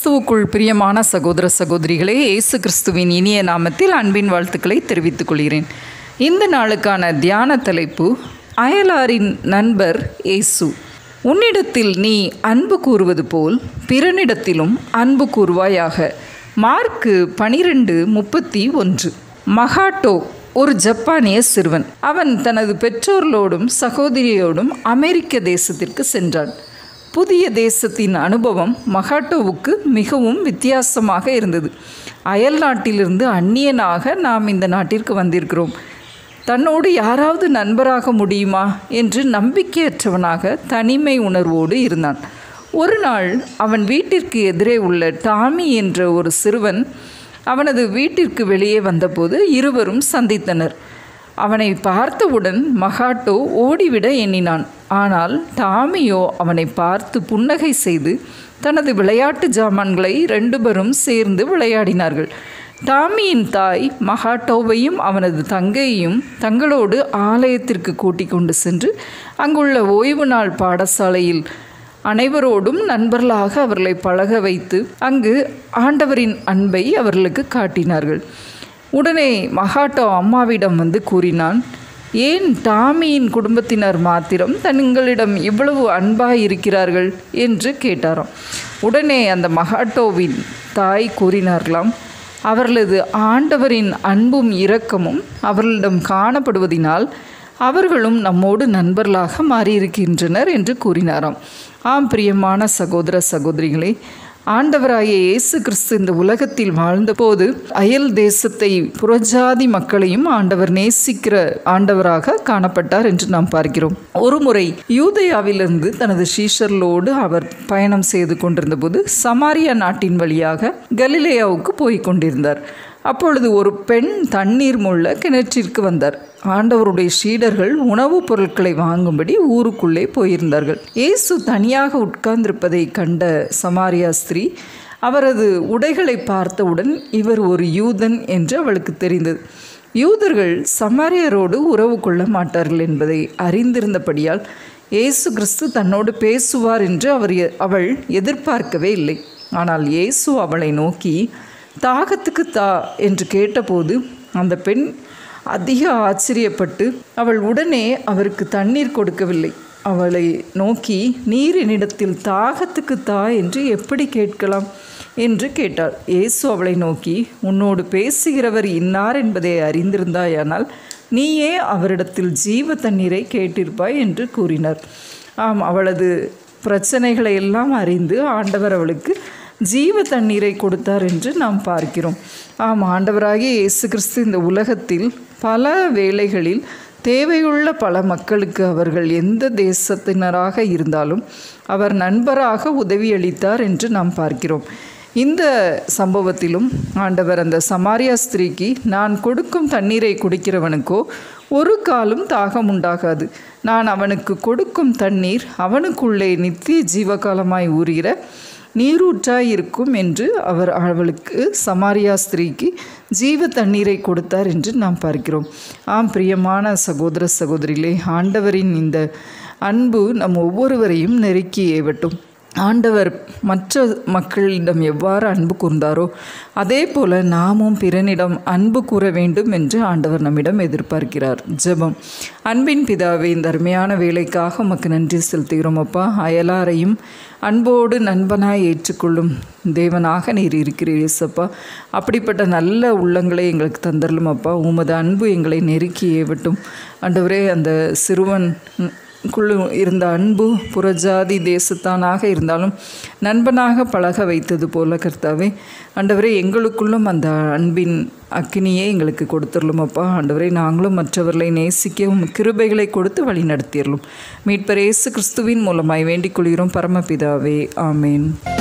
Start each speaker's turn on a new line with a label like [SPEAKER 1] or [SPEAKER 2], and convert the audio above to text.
[SPEAKER 1] கிறிஸ்துவுக்குள் பிரியமான சகோதர சகோதரிகளே இயேசு கிறிஸ்துவின் இனிய நாமத்தில் அன்பின் வாழ்த்துக்களை தெரிவித்துக் கொள்கிறேன் இந்த நாளுக்கான தியான தலைப்பு அயலாரின் நண்பர் இயேசு உன்னிடத்தில் நீ அன்பு கூறுவது போல் பிறனிடத்திலும் அன்பு கூறுவாயாக மார்க்கு பனிரெண்டு முப்பத்தி ஒன்று மகாட்டோ ஒரு ஜப்பானிய சிறுவன் அவன் தனது பெற்றோர்களோடும் சகோதரியோடும் அமெரிக்க தேசத்திற்கு சென்றான் புதிய தேசத்தின் அனுபவம் மகாட்டோவுக்கு மிகவும் வித்தியாசமாக இருந்தது அயல் நாட்டிலிருந்து அந்நியனாக நாம் இந்த நாட்டிற்கு வந்திருக்கிறோம் தன்னோடு யாராவது நண்பராக முடியுமா என்று நம்பிக்கையற்றவனாக தனிமை உணர்வோடு இருந்தான் ஒரு நாள் அவன் வீட்டிற்கு எதிரே உள்ள டாமி என்ற ஒரு சிறுவன் அவனது வீட்டிற்கு வெளியே வந்தபோது இருவரும் சந்தித்தனர் அவனை பார்த்தவுடன் மகாட்டோ ஓடிவிட எண்ணினான் ஆனால் டாமியோ அவனை பார்த்து புன்னகை செய்து தனது விளையாட்டு ஜாமான்களை ரெண்டு பேரும் சேர்ந்து விளையாடினார்கள் டாமியின் தாய் மகாட்டோவையும் அவனது தங்கையையும் தங்களோடு ஆலயத்திற்கு கூட்டிக் கொண்டு சென்று அங்குள்ள ஓய்வு நாள் பாடசாலையில் அனைவரோடும் நண்பர்களாக அவர்களை பழக வைத்து அங்கு ஆண்டவரின் அன்பை அவர்களுக்கு காட்டினார்கள் உடனே மகாட்டோ அம்மாவிடம் வந்து கூறினான் ஏன் டாமியின் குடும்பத்தினர் மாத்திரம் தங்களிடம் இவ்வளவு அன்பாக இருக்கிறார்கள் என்று கேட்டாராம் உடனே அந்த மகாட்டோவின் தாய் கூறினார்களாம் அவர்களது ஆண்டவரின் அன்பும் இரக்கமும் அவர்களிடம் காணப்படுவதினால் அவர்களும் நம்மோடு நண்பர்களாக மாறியிருக்கின்றனர் என்று கூறினாராம் ஆம் பிரியமான சகோதர சகோதரிகளே ஆண்டவராகிய இயேசு கிறிஸ்து இந்த உலகத்தில் வாழ்ந்தபோது அயல் தேசத்தை புறஜாதி மக்களையும் ஆண்டவர் நேசிக்கிற ஆண்டவராக காணப்பட்டார் என்று நாம் பார்க்கிறோம் ஒருமுறை யூதயாவிலிருந்து தனது சீஷர்களோடு அவர் பயணம் செய்து கொண்டிருந்தபோது சமாரியா நாட்டின் வழியாக கலிலேயாவுக்கு போய் கொண்டிருந்தார் அப்பொழுது ஒரு பெண் தண்ணீர் முள்ள கிணற்றிற்கு வந்தார் ஆண்டவருடைய சீடர்கள் உணவுப் பொருட்களை வாங்கும்படி ஊருக்குள்ளே போயிருந்தார்கள் இயேசு தனியாக உட்கார்ந்திருப்பதை கண்ட சமாரியா ஸ்திரீ அவரது உடைகளை பார்த்தவுடன் இவர் ஒரு யூதன் என்று அவளுக்கு தெரிந்தது யூதர்கள் சமாரியரோடு உறவு கொள்ள மாட்டார்கள் என்பதை அறிந்திருந்தபடியால் இயேசு கிறிஸ்து தன்னோடு பேசுவார் என்று அவர் அவள் எதிர்பார்க்கவே இல்லை ஆனால் இயேசு அவளை நோக்கி தாகத்துக்கு தா என்று கேட்டபோது அந்த பெண் அதிக ஆச்சரியப்பட்டு அவள் உடனே அவருக்கு தண்ணீர் கொடுக்கவில்லை அவளை நோக்கி நீர் என்னிடத்தில் தாகத்துக்கு தா என்று எப்படி கேட்கலாம் என்று கேட்டாள் இயேசு அவளை நோக்கி உன்னோடு பேசுகிறவர் இன்னார் என்பதை அறிந்திருந்தாயானால் நீயே அவரிடத்தில் ஜீவ தண்ணீரை கேட்டிருப்பாய் என்று கூறினார் ஆம் அவளது பிரச்சனைகளை எல்லாம் அறிந்து ஆண்டவர் அவளுக்கு ஜீவ தண்ணீரை கொடுத்தார் என்று நாம் பார்க்கிறோம் ஆம் ஆண்டவராகிய இயேசு கிறிஸ்து இந்த உலகத்தில் பல வேளைகளில் தேவையுள்ள பல மக்களுக்கு அவர்கள் எந்த தேசத்தினராக இருந்தாலும் அவர் நண்பராக உதவியளித்தார் என்று நாம் பார்க்கிறோம் இந்த சம்பவத்திலும் ஆண்டவர் அந்த சமாரியா ஸ்திரீக்கு நான் கொடுக்கும் தண்ணீரை குடிக்கிறவனுக்கோ ஒரு காலும் தாகம் உண்டாகாது நான் அவனுக்கு கொடுக்கும் தண்ணீர் அவனுக்குள்ளே நித்திய ஜீவகாலமாய் ஊறுகிற நீரூற்றாய் இருக்கும் என்று அவர் அவளுக்கு சமாரியா ஸ்திரீக்கு ஜீவ தண்ணீரை கொடுத்தார் என்று நாம் பார்க்கிறோம் ஆம் பிரியமான சகோதர சகோதரிகளே ஆண்டவரின் இந்த அன்பு நம் ஒவ்வொருவரையும் நெருக்கி ஏவட்டும் ஆண்டவர் மற்ற மக்களிடம் எவ்வாறு அன்பு கூர்ந்தாரோ அதே போல நாமும் பிறனிடம் அன்பு கூற வேண்டும் என்று ஆண்டவர் நம்மிடம் எதிர்பார்க்கிறார் ஜெபம் அன்பின் பிதாவே இந்த அருமையான வேலைக்காக உமக்கு நன்றி செலுத்துகிறோம் அப்பா அயலாரையும் அன்போடு நண்பனாய் ஏற்றுக்கொள்ளும் தேவனாக நீர் இருக்கிறீர் இயேசப்பா அப்படிப்பட்ட நல்ல உள்ளங்களை எங்களுக்கு தந்தரலும் அப்பா உமது அன்பு எங்களை நெருக்கி ஏவட்டும் ஆண்டவரே அந்த சிறுவன் குழு இருந்த அன்பு புறஜாதி தேசத்தானாக இருந்தாலும் நண்பனாக பழக வைத்தது போல கர்த்தாவே ஆண்டவரே எங்களுக்குள்ளும் அந்த அன்பின் அக்கினியே எங்களுக்கு கொடுத்துடலும் அப்பா ஆண்டவரே நாங்களும் மற்றவர்களை நேசிக்கவும் கிருபைகளை கொடுத்து வழி நடத்திடலும் மீட்பர் இயேசு கிறிஸ்துவின் மூலமாய் வேண்டிக் கொள்கிறோம் பரமபிதாவே ஆமேன்